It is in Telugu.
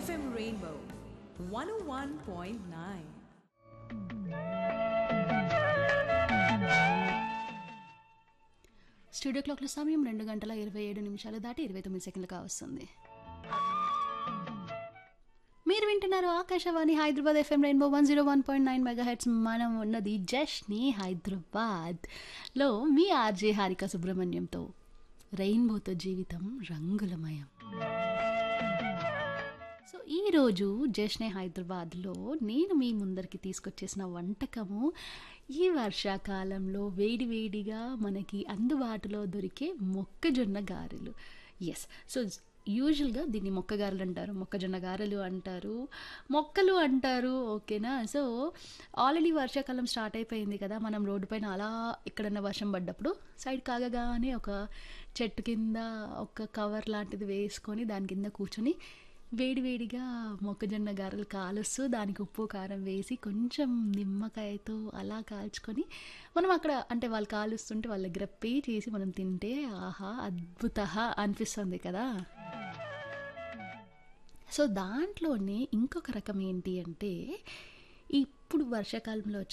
FM Rainbow 101.9. స్టూడియో క్లాక్ల సమయం రెండు గంటల ఇరవై ఏడు నిమిషాలు దాటి ఇరవై తొమ్మిది సెకండ్లుగా వస్తుంది మీరు వింటున్నారు Akashvani Hyderabad FM rainbow one zero one point nine megahertz మనం ఉన్నది జష్ని హైదరాబాద్లో మీ ఆర్జే హారిక సుబ్రహ్మణ్యంతో రెయిన్బోతో జీవితం రంగులమయం సో ఈరోజు జష్నే హైదరాబాద్లో నేను మీ ముందరికి తీసుకొచ్చేసిన వంటకము ఈ వర్షాకాలంలో వేడివేడిగా మనకి అందుబాటులో దొరికే మొక్కజొన్న గారెలు ఎస్ సో యూజువల్గా దీన్ని మొక్క గారెలు అంటారు మొక్కజొన్న గారెలు అంటారు మొక్కలు అంటారు ఓకేనా సో ఆల్రెడీ వర్షాకాలం స్టార్ట్ అయిపోయింది కదా మనం రోడ్డు పైన అలా ఎక్కడన్నా వర్షం పడ్డప్పుడు సైడ్ కాగగానే ఒక చెట్టు కింద ఒక కవర్ లాంటిది వేసుకొని దాని కింద కూర్చొని వేడివేడిగా మొక్కజొన్న గారెలు కాలుస్తూ దానికి ఉప్పు కారం వేసి కొంచెం నిమ్మకాయతో అలా కాల్చుకొని మనం అక్కడ అంటే వాళ్ళు కాలుస్తుంటే వాళ్ళ దగ్గర పే చేసి మనం తింటే ఆహా అద్భుత అనిపిస్తుంది కదా సో దాంట్లోనే ఇంకొక రకం ఏంటి అంటే ఇప్పుడు వర్షాకాలంలో